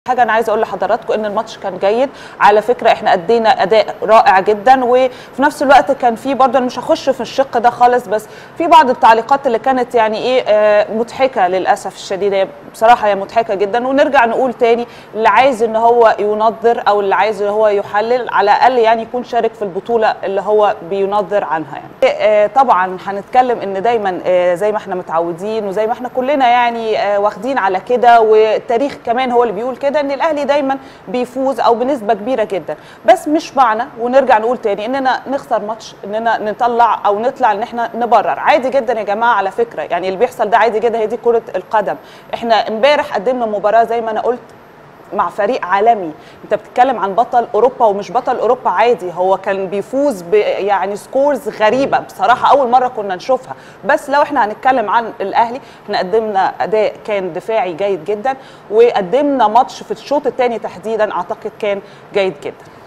حاجه انا عايزه اقول لحضراتكم ان الماتش كان جيد على فكره احنا ادينا اداء رائع جدا وفي نفس الوقت كان في برضه انا مش هخش في الشق ده خالص بس في بعض التعليقات اللي كانت يعني ايه آه، مضحكه للاسف الشديد هي بصراحه هي مضحكه جدا ونرجع نقول تاني اللي عايز ان هو ينظر او اللي عايز ان هو يحلل على الاقل يعني يكون شارك في البطوله اللي هو بينظر عنها يعني آه، طبعا هنتكلم ان دايما آه، زي ما احنا متعودين وزي ما احنا كلنا يعني آه، واخدين على كده والتاريخ كمان هو اللي بيقول كده ان الاهلي دايما بيفوز او بنسبه كبيره جدا بس مش معنى ونرجع نقول تاني اننا نخسر ماتش اننا نطلع او نطلع ان احنا نبرر عادي جدا يا جماعه على فكره يعني اللي بيحصل ده عادي جدا هي دي كره القدم احنا امبارح قدمنا مباراه زي ما انا قلت مع فريق عالمي انت بتتكلم عن بطل اوروبا ومش بطل اوروبا عادي هو كان بيفوز ب يعني سكورز غريبه بصراحه اول مره كنا نشوفها بس لو احنا هنتكلم عن الاهلي احنا قدمنا اداء كان دفاعي جيد جدا وقدمنا ماتش في الشوط الثاني تحديدا اعتقد كان جيد جدا